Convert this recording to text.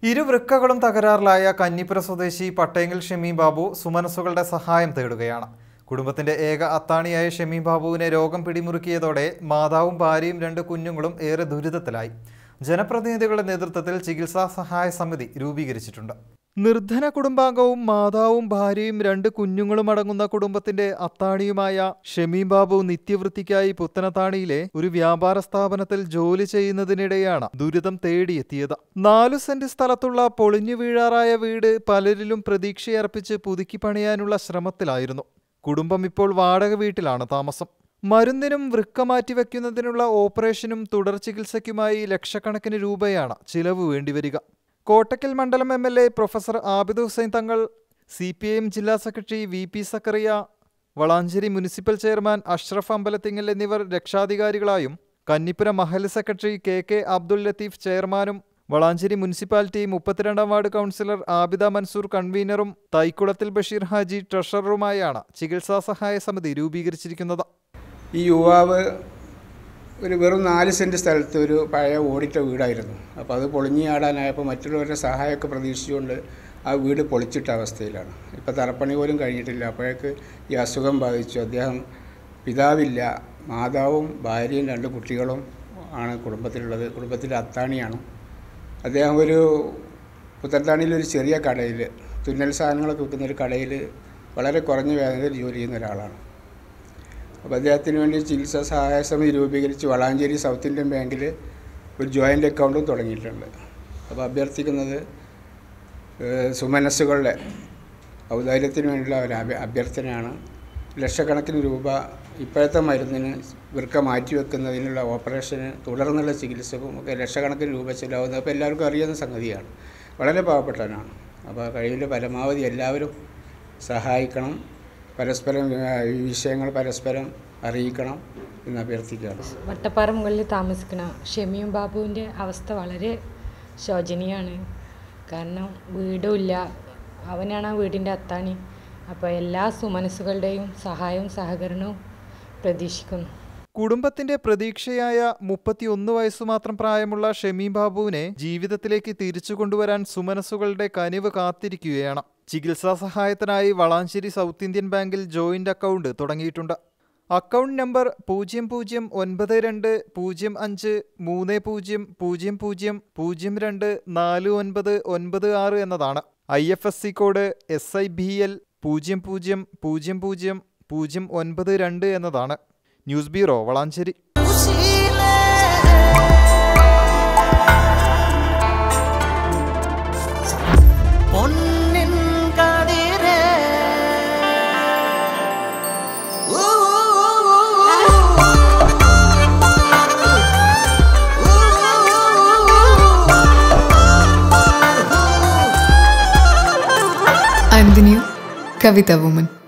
ഇരു വൃക്കകളും തകരാറിലായ കന്നിപ്പുര സ്വദേശി പട്ടേങ്ങൽ ഷമീം ബാബു സുമനസ്സുകളുടെ സഹായം തേടുകയാണ് കുടുംബത്തിന്റെ ഏക അത്താണിയായ ഷമീം ബാബുവിനെ രോഗം പിടിമുറുക്കിയതോടെ മാതാവും ഭാര്യയും രണ്ട് കുഞ്ഞുങ്ങളും ഏറെ ദുരിതത്തിലായി ജനപ്രതിനിധികളുടെ നേതൃത്വത്തിൽ ചികിത്സാ സഹായ സമിതി രൂപീകരിച്ചിട്ടുണ്ട് നിർധന കുടുംബാംഗവും മാതാവും ഭാര്യയും രണ്ട് കുഞ്ഞുങ്ങളും അടങ്ങുന്ന കുടുംബത്തിന്റെ അത്താണിയുമായ ഷമീം ബാബു നിത്യവൃത്തിക്കായി പുത്തനത്താണിയിലെ ഒരു വ്യാപാര സ്ഥാപനത്തിൽ ജോലി ചെയ്യുന്നതിനിടെയാണ് ദുരിതം തേടിയെത്തിയത് നാലു സെന്റ് സ്ഥലത്തുള്ള പൊളിഞ്ഞു വീഴാറായ വീട് പലരിലും പ്രതീക്ഷയർപ്പിച്ച് പുതുക്കി പണിയാനുള്ള ശ്രമത്തിലായിരുന്നു കുടുംബം ഇപ്പോൾ വാടക വീട്ടിലാണ് താമസം മരുന്നിനും വൃക്ക മാറ്റിവെക്കുന്നതിനുള്ള ഓപ്പറേഷനും തുടർ ചികിത്സയ്ക്കുമായി ലക്ഷക്കണക്കിന് രൂപയാണ് ചിലവ് വേണ്ടിവരിക കോട്ടക്കൽ മണ്ഡലം M L A professor Abid Hussain Thangal C P I M ജില്ലാ secretary V P Zakariya Valanchery municipal chairman Ashraf Ambalathingal എന്നിവർ രക്ഷാധികാരികളായും Kannippura Mahal secretary K K Abdul Latheef ചെയർമാനും വളാഞ്ചേരി മുനിസിപ്പാലിറ്റി മുപ്പത്തിരണ്ടാം വാർഡ് കൗൺസിലർ ആബിദ മൻസൂർ കൺവീനറും തൈക്കുളത്തിൽ ബഷീർ ഹാജി ട്രഷററുമായാണ് ചികിത്സാ സഹായ സമിതി രൂപീകരിച്ചിരിക്കുന്നത് ഈ യുവാവ് ഒരു വെറും നാല് സെൻറ്റ് സ്ഥലത്ത് ഒരു പഴയ ഓടിട്ട വീടായിരുന്നു അപ്പോൾ അത് പൊളിഞ്ഞാടാനായപ്പോൾ മറ്റുള്ളവരുടെ സഹായമൊക്കെ പ്രതീക്ഷിച്ചുകൊണ്ട് ആ വീട് പൊളിച്ചിട്ട അവസ്ഥയിലാണ് ഇപ്പോൾ തറപ്പണി പോലും കഴിഞ്ഞിട്ടില്ല അപ്പോഴേക്ക് ഈ അസുഖം ബാധിച്ചു അദ്ദേഹം പിതാവില്ല മാതാവും ഭാര്യയും രണ്ട് കുട്ടികളും ആണ് കുടുംബത്തിലുള്ളത് കുടുംബത്തിലെ അത്താണിയാണ് അദ്ദേഹം ഒരു പുത്തൻതാണിയിൽ ഒരു ചെറിയ കടയിൽ തുന്നൽ സാധനങ്ങളൊക്കെ വിൽക്കുന്ന ഒരു കടയിൽ വളരെ കുറഞ്ഞ വേതനത്തിൽ ജോലി ചെയ്യുന്ന ഒരാളാണ് അപ്പോൾ അദ്ദേഹത്തിന് വേണ്ടി ചികിത്സാ സഹായ സമിതി രൂപീകരിച്ച് വളാഞ്ചേരി സൗത്ത് ഇന്ത്യൻ ബാങ്കിൽ ഒരു ജോയിൻ്റ് അക്കൗണ്ടും തുടങ്ങിയിട്ടുണ്ട് അപ്പോൾ അഭ്യർത്ഥിക്കുന്നത് ഏഹ്, സുമനസ്സുകളുടെ ഔദാര്യത്തിന് വേണ്ടിയുള്ള ഒരു അഭ്യ അഭ്യർത്ഥനയാണ് ലക്ഷക്കണക്കിന് രൂപ ഇപ്പോഴത്തെ മരുന്നിന് വൃക്ക മാറ്റിവെക്കുന്നതിനുള്ള ഓപ്പറേഷന് തുടർന്നുള്ള ചികിത്സക്കും ഒക്കെ ലക്ഷക്കണക്കിന് രൂപ ചിലവാകുന്നത് അപ്പോൾ എല്ലാവർക്കും അറിയുന്ന സംഗതിയാണ് വളരെ പാവപ്പെട്ടവനാണ് അപ്പോൾ കഴിവിൻ്റെ പരമാവധി എല്ലാവരും സഹായിക്കണം പരസ്പരം ആ, ഈ വിഷയങ്ങൾ പരസ്പരം അറിയിക്കണം എന്ന് അഭ്യർത്ഥിക്കുകയാണ് വട്ടപ്പാറ മുകളിൽ താമസിക്കുന്ന ഷെമിയും ബാബുവിൻ്റെ അവസ്ഥ വളരെ ശോചനീയമാണ് കാരണം വീടുമില്ല അവനാണ് ആ വീടിൻ്റെ അത്താണി അപ്പോൾ എല്ലാ സുമനസ്സുകളുടെയും സഹായവും സഹകരണവും പ്രതീക്ഷിക്കുന്നു കുടുംബത്തിന്റെ പ്രതീക്ഷയായ മുപ്പത്തിയൊന്ന് വയസ്സു മാത്രം പ്രായമുള്ള ഷമീം ബാബുവിനെ ജീവിതത്തിലേക്ക് തിരിച്ചു കൊണ്ടുവരാൻ സുമനസ്സുകളുടെ കനിവ് കാത്തിരിക്കുകയാണ് ചികിത്സാ സഹായത്തിനായി വളാഞ്ചേരി സൗത്ത് ഇന്ത്യൻ ബാങ്കിൽ ജോയിന്റ് അക്കൗണ്ട് തുടങ്ങിയിട്ടുണ്ട് അക്കൗണ്ട് നമ്പർ പൂജ്യം പൂജ്യം ഒൻപത് രണ്ട് പൂജ്യം അഞ്ച് മൂന്ന് പൂജ്യം പൂജ്യം പൂജ്യം പൂജ്യം രണ്ട് നാല് ഒൻപത് ഒൻപത് ആറ് എന്നതാണ് I F S C code S I B എൽ പൂജ്യം പൂജ്യം പൂജ്യം പൂജ്യം പൂജ്യം ഒൻപത് രണ്ട് എന്നതാണ് ന്യൂസ് ബ്യൂറോ വളാഞ്ചേരി പൊന്നിൻ കതിരേ ഊ, ഊ, ഊ, I'm the new Kavita woman.